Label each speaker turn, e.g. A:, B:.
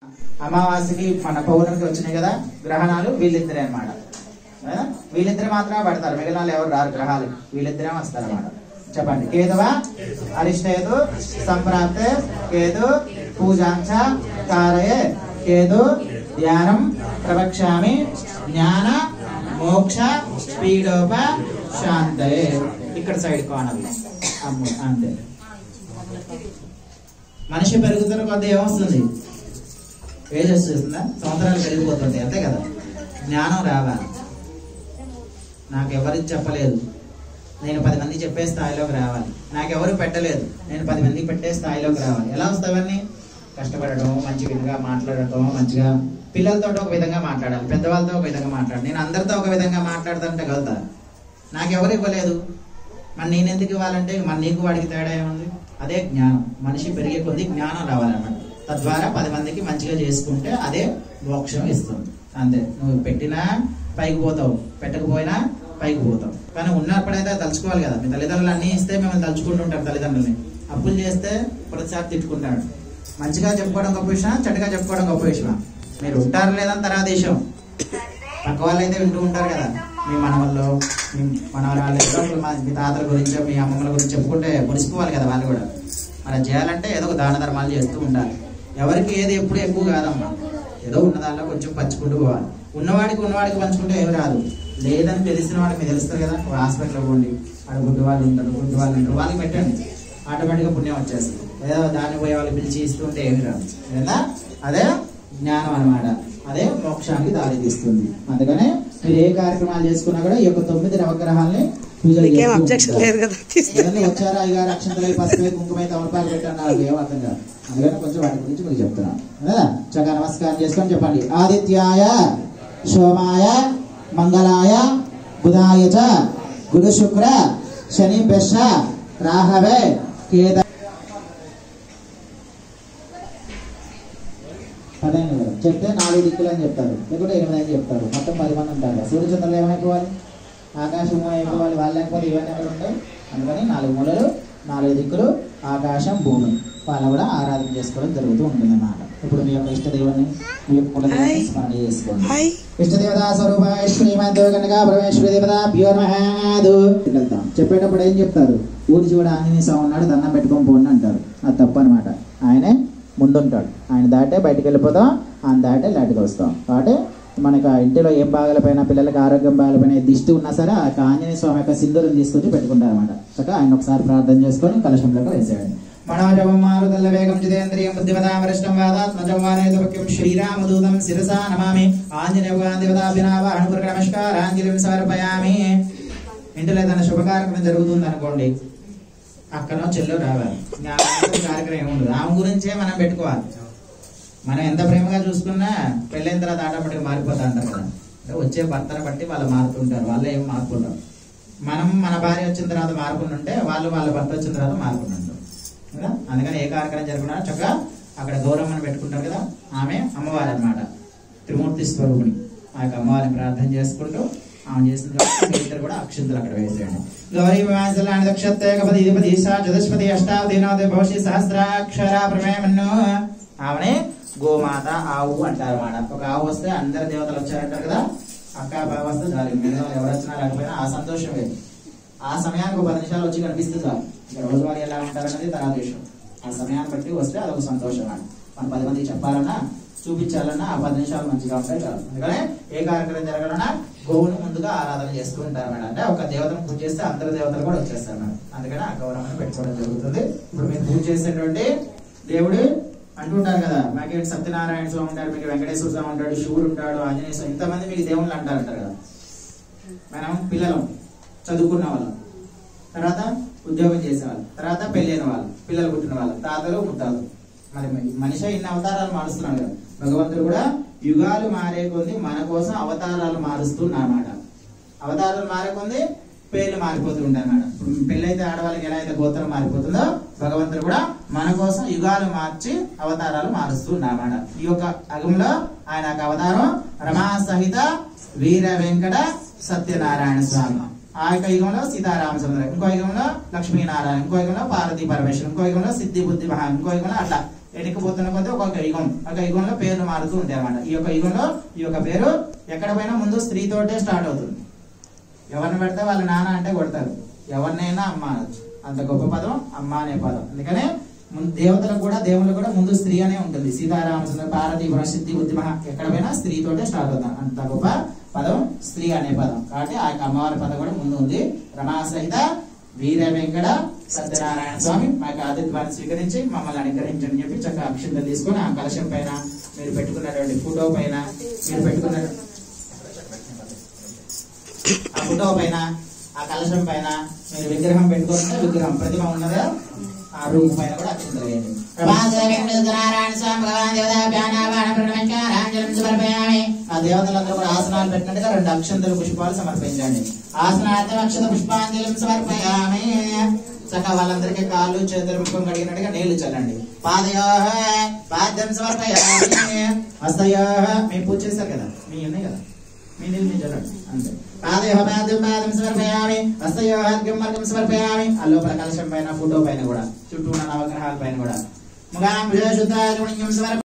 A: అమావాస్యకి మన పౌర్ణమికి వచ్చినాయి కదా గ్రహణాలు వీళ్ళిద్దరే అనమాట వీళ్ళిద్దరే మాత్రమే పడతారు మిగిలిన వాళ్ళు ఎవరు రారు గ్రహాలు వీళ్ళిద్దరే వస్తారు అనమాట చెప్పండి కేతువ అరిష్టేతు సంప్రాప్తే కేతు పూజాంచ కారయే కేతు ధ్యానం ప్రవక్ష్యామి జ్ఞాన మోక్ష స్పీడోప శాంతయే ఇక్కడ సైడ్ కోణం అమ్ము అంతే మనిషి పెరుగుతున్న కొద్ది ఏమొస్తుంది ఏజ్ వస్తుందా సంవత్సరాలు పెరిగిపోతుంది అంతే కదా జ్ఞానం రావాలి నాకు ఎవరికి చెప్పలేదు నేను పది మంది చెప్పే స్థాయిలోకి రావాలి నాకు ఎవరు పెట్టలేదు నేను పది మందికి పెట్టే స్థాయిలోకి రావాలి ఎలా వస్తావన్నీ కష్టపడటం మంచి విధంగా మాట్లాడటం మంచిగా పిల్లలతో ఒక విధంగా మాట్లాడాలి పెద్దవాళ్ళతో ఒక విధంగా మాట్లాడాలి నేను అందరితో ఒక విధంగా మాట్లాడతానంటే కలుగుతా నాకు ఎవరు ఇవ్వలేదు మరి నేను ఎందుకు ఇవ్వాలంటే మన నీకు వాడికి తేడా ఏముంది అదే జ్ఞానం మనిషి పెరిగే కొద్దీ జ్ఞానం రావాలన్నమాట తద్వారా పది మందికి మంచిగా చేసుకుంటే అదే మోక్షం ఇస్తుంది అంతే నువ్వు పెట్టినా పైకి పోతావు పెట్టకపోయినా పైకి పోతావు కానీ ఉన్నప్పుడైతే తలుచుకోవాలి కదా మీ తల్లిదండ్రులు అన్ని ఇస్తే మిమ్మల్ని తలుచుకుంటుంటారు తల్లిదండ్రులని అప్పులు చేస్తే ప్రతిసారి తిట్టుకుంటాడు మంచిగా చెప్పుకోవడం గొప్ప విషయం చెడ్డగా చెప్పుకోవడం గొప్ప విషయం మీరు ఉంటారు లేదని తర్వాత విషయం పక్క వాళ్ళు అయితే వింటూ ఉంటారు కదా మీ మనవల్లో మీ మనవరాళ్ళు ఏదో ఒకరు మా- మీ తాతల గురించి మీ అమ్మమ్మల గురించి చెప్పుకుంటే మురిసిపోవాలి కదా వాళ్ళు కూడా అలా చేయాలంటే ఏదో ఒక దాన ధర్మాలు చేస్తూ ఉండాలి ఎవరికి ఏది ఎప్పుడు ఎక్కువ కాదమ్మా ఏదో ఉన్న దానిలో కొంచెం పంచుకుంటూ పోవాలి ఉన్నవాడికి ఉన్నవాడికి పంచుకుంటే ఏమి రాదు లేదని తెలిసిన వాడికి మీకు తెలుస్తుంది కదా ఒక హాస్పిటల్లో పోండి అక్కడ గుడ్డు వాళ్ళు ఉంటారు గుడ్డు వాళ్ళు ఉంటారు వాళ్ళకి పెట్టండి ఆటోమేటిక్గా పుణ్యం వచ్చేస్తుంది ఏదో దాన్ని పోయే వాళ్ళు పిలిచి ఇస్తుంటే ఏమి రాదు లేదా అదే జ్ఞానం అన్నమాట అదే మోక్షానికి దారి తీస్తుంది అందుకనే మీరు ఏ కార్యక్రమాలు చేసుకున్నా కూడా ఈ యొక్క తొమ్మిది నవగ్రహాలని పూజలు
B: నీకేం
A: చేస్తూ
B: అబ్జెక్షన్
A: ఉంటారు.
B: లేదు కదా తీసుకో
A: ఇవన్నీ వచ్చారా అయ్యారు అక్షంతలై పసుపై కుంకుమై తమలపాకు పెట్టారు నాకు ఏం అర్థం కాదు అందుకని కొంచెం వాటి గురించి మీకు చెప్తున్నాను కదా చక్కగా నమస్కారం చేసుకొని చెప్పండి ఆదిత్యాయ సోమాయ మంగళాయ బుధాయ చ గురు శుక్ర శని బెష రాహవే కేద పదైన కదా చెప్తే నాలుగు దిక్కులు అని చెప్తారు లేకుంటే ఎనిమిది అని చెప్తారు మొత్తం పది మంది ఉంటారు సూర్యచంద్రులు ఏమైపోవాలి ఆకాశం అయిపోవాలి వాళ్ళు లేకపోతే ఇవన్నీ ఎవరు ఉంటాయి అందుకని నాలుగు మూలలు నాలుగు దిక్కులు ఆకాశం భూమి వాళ్ళు కూడా ఆరాధన చేసుకోవడం జరుగుతూ ఉంటుంది అన్నమాట ఇప్పుడు మీ యొక్క ఇష్ట దేవుని మీ యొక్క కులదేవుని స్మరణ చేసుకోండి
B: హాయ్
A: ఇష్టదేవతా స్వరూప శ్రీమంతో కనుక పరమేశ్వరి దేవత ప్యూర్ మహాదు వెళ్తాం చెప్పేటప్పుడు ఏం చెప్తారు ఊరి చూడ ఆంజనేయ స్వామి ఉన్నాడు దండం పెట్టుకొని పోండి అంటారు అది తప్పు అనమాట ఆయనే ముందుంటాడు ఆయన దాటే బయటికి వెళ్ళిపోతాం ఆయన దాటే లాటికి వస్తాం కాబట్టి మనకు ఆ ఇంటిలో ఏం బాగలేపోయినా పిల్లలకి ఆరోగ్యం బాగలేపోయినా దిష్టి ఉన్నా సరే ఆ యొక్క ఆంజనేయ స్వామి యొక్క సింధూరం తీసుకొచ్చి పెట్టుకుంటారు అనమాట చక్కగా ఆయన ఒకసారి ప్రార్థన చేసుకొని కలశంలోకి వేసేయండి మనోజవం మారుతల్ల వేగం జితేంద్రియం బుద్ధిమతామరిష్టం వాదాత్మజం వానేతవక్యం శ్రీరామదూతం శిరసా నమామి ఆంజనేయవాన్ దేవతాభినావాహనుపురక నమస్కారాంజలిం సమర్పయామి ఇంటిలో ఏదైనా శుభకార్యక్రమం జరుగుతుంది అనుకోండి అక్కనో చెల్లో రావాలి ఇంకా ఆమె కార్యక్రమం ఏముండదు ఆమె గురించే మనం పెట్టుకోవాలి మనం ఎంత ప్రేమగా చూసుకున్నా పెళ్ళైన తర్వాత ఆటోమేటిక్ మారిపోతా అంటారు కదా అంటే వచ్చే భర్తను బట్టి వాళ్ళు మారుతుంటారు వాళ్ళు ఏం మారుకుంటారు మనం మన భార్య వచ్చిన తర్వాత మారుకుంటుంటే వాళ్ళు వాళ్ళ భర్త వచ్చిన తర్వాత మారుకుంటుంటారు కదా అందుకని ఏ కార్యక్రమం జరుగుతున్నా చక్కగా అక్కడ గౌరవం పెట్టుకుంటారు కదా ఆమె అమ్మవారు అన్నమాట త్రిమూర్తి స్వరూపిణి ఆ యొక్క అమ్మవారిని ప్రార్థన చేసుకుంటూ ఆమె చేసిన కాబట్టి మీ ఇద్దరు కూడా అక్షంతలు అక్కడ వేసేయండి గౌరీ విమాసలాని దక్షత్తే కపతి ఇదిపతి ఈశా చతుష్పతి అష్టావతి నవతి భవిష్య సహస్రాక్షర ప్రమేయమన్ను ఆమెనే గోమాత ఆవు అంటారు అన్నమాట ఒక ఆవు వస్తే అందరు దేవతలు వచ్చారంటారు కదా అక్క బావ వస్తే చాలు మిగతా వాళ్ళు ఎవరు వచ్చినా లేకపోయినా ఆ సంతోషం వేరు ఆ సమయానికి ఒక పది నిమిషాలు వచ్చి కనిపిస్తుంది చాలు ఇక రోజువారీ ఎలా ఉంటారన్నది తర్వాత విషయం ఆ సమయాన్ని బట్టి వస్తే అదొక సంతోషం అని మనం పది మందికి చెప్పాలన్నా చూపించాలన్నా ఆ పది నిమిషాలు మంచిగా ఉంటాయి చాలు అందుకనే ఏ కార్యక్రమం జరగాలన్నా గోవును ముందుగా ఆరాధన చేస్తూ ఉంటారు మేడం అంటే ఒక దేవతను పూజ చేస్తే అందరు దేవతలు కూడా వచ్చేస్తారు మేడం అందుకని ఆ గౌరవాన్ని పెట్టుకోవడం జరుగుతుంది ఇప్పుడు మీరు పూజ చేసేటువంటి దేవుడు అంటుంటారు కదా మాకేంటి సత్యనారాయణ స్వామి ఉంటాడు మీకు వెంకటేశ్వర స్వామి ఉంటాడు శివుడు ఉంటాడు ఆంజనేయ స్వామి ఇంతమంది మీకు దేవుళ్ళు అంటారంటారు కదా మనం పిల్లలం చదువుకున్న వాళ్ళం తర్వాత ఉద్యోగం చేసేవాళ్ళు తర్వాత పెళ్ళైన వాళ్ళు పిల్లలు పుట్టిన వాళ్ళు తాతలు ముత్తాతలు మరి మనిషి ఇన్ని అవతారాలు మారుస్తున్నాడు కదా భగవంతుడు కూడా యుగాలు మారే కొద్ది మన కోసం అవతారాలు మారుస్తున్నారన్నమాట అవతారాలు మారే కొద్ది పేర్లు మారిపోతూ ఉంటాయి అన్నమాట ఇప్పుడు పెళ్ళైతే ఆడవాళ్ళకి ఎలా అయితే గోత్రం మారిపోతుందో భగవంతుడు కూడా మన కోసం యుగాలు మార్చి అవతారాలు మారుస్తున్నారన్నమాట ఈ యొక్క అగంలో ఆయన యొక్క అవతారం రమా సహిత వీర వెంకట సత్యనారాయణ స్వామి ఆ యొక్క యుగంలో సీతారామచంద్ర ఇంకో యుగంలో లక్ష్మీనారాయణ ఇంకో యుగంలో పార్వతీ పరమేశ్వరం ఇంకో యుగంలో సిద్ధి బుద్ధి మహా ఇంకో యుగంలో అట్లా ఎన్నికపోతున్న కొద్దీ ఒక్కొక్క యుగం ఒక యుగంలో పేర్లు మారుతూ ఉంటాయి అన్నమాట ఈ యొక్క యుగంలో ఈ యొక్క పేరు ఎక్కడ పోయినా ముందు స్త్రీతోటే స్టార్ట్ అవుతుంది ఎవరిని పెడితే వాళ్ళ నాన్న అంటే కొడతారు ఎవరినైనా అమ్మ అనొచ్చు అంత గొప్ప పదం అమ్మ అనే పదం అందుకనే ముందు దేవతలకు కూడా దేవుళ్ళకు కూడా ముందు స్త్రీ అనే ఉంటుంది సీతారామచంద్ర పార్వతీపురం సిద్ధి బుద్ధి మహా ఎక్కడ పోయినా స్త్రీతోటే స్టార్ట్ అవుతాం అంత గొప్ప పదం స్త్రీ అనే పదం కాబట్టి ఆ యొక్క అమ్మవారి పదం కూడా ముందు ఉంది రమా సహిత వీర వెంకట సత్యనారాయణ స్వామి మాకు ఆతిథ్యాన్ని స్వీకరించి మమ్మల్ని అనుగ్రహించని చెప్పి చక్కగా అక్షింతలు తీసుకొని ఆ కలశం పైన మీరు పెట్టుకున్నటువంటి ఫోటో పైన మీరు పెట్టుకున్న ఆ ఫోటో పైన ఆ కలశం పైన మీరు విగ్రహం పెట్టుకుంటే విగ్రహం ప్రతిమ ఉన్నదా ఆ రూమ్ పైన కూడా అక్షింతలు వేయండి ప్రభాసర వెంకటేశ్వరారాయణ స్వామి భగవాన్ దేవతాభ్యానావాణ ప్రణవంచారాంజలం సమర్పయామి ఆ దేవతలందరూ కూడా ఆసనాలు పెట్టినట్టుగా రెండు అక్షంతలు పుష్పాలు సమర్పించండి ఆసనార్థం అక్షత పుష్పాంజలం సమర్పయామి చక్కగా వాళ్ళందరికీ కాళ్ళు చేతులు ముఖం కడిగినట్టుగా నీళ్లు చల్లండి పాదయో పాద్యం సమర్పయామి హస్తయో మేము పూజ చేస్తారు కదా మీ ఉన్నాయి కదా మీ నీళ్ళు మీరు చల్లండి అంతే పాదయో పాద్యం పాదం సమర్పయామి హస్తయో అర్ఘ్యం అర్ఘ్యం సమర్పయామి ఆ లోపల కలశం పైన ఫోటో పైన కూడా చుట్టూ ఉన్న నవగ్రహాల పైన కూడా ముఖాం శుద్ధ సమర్ప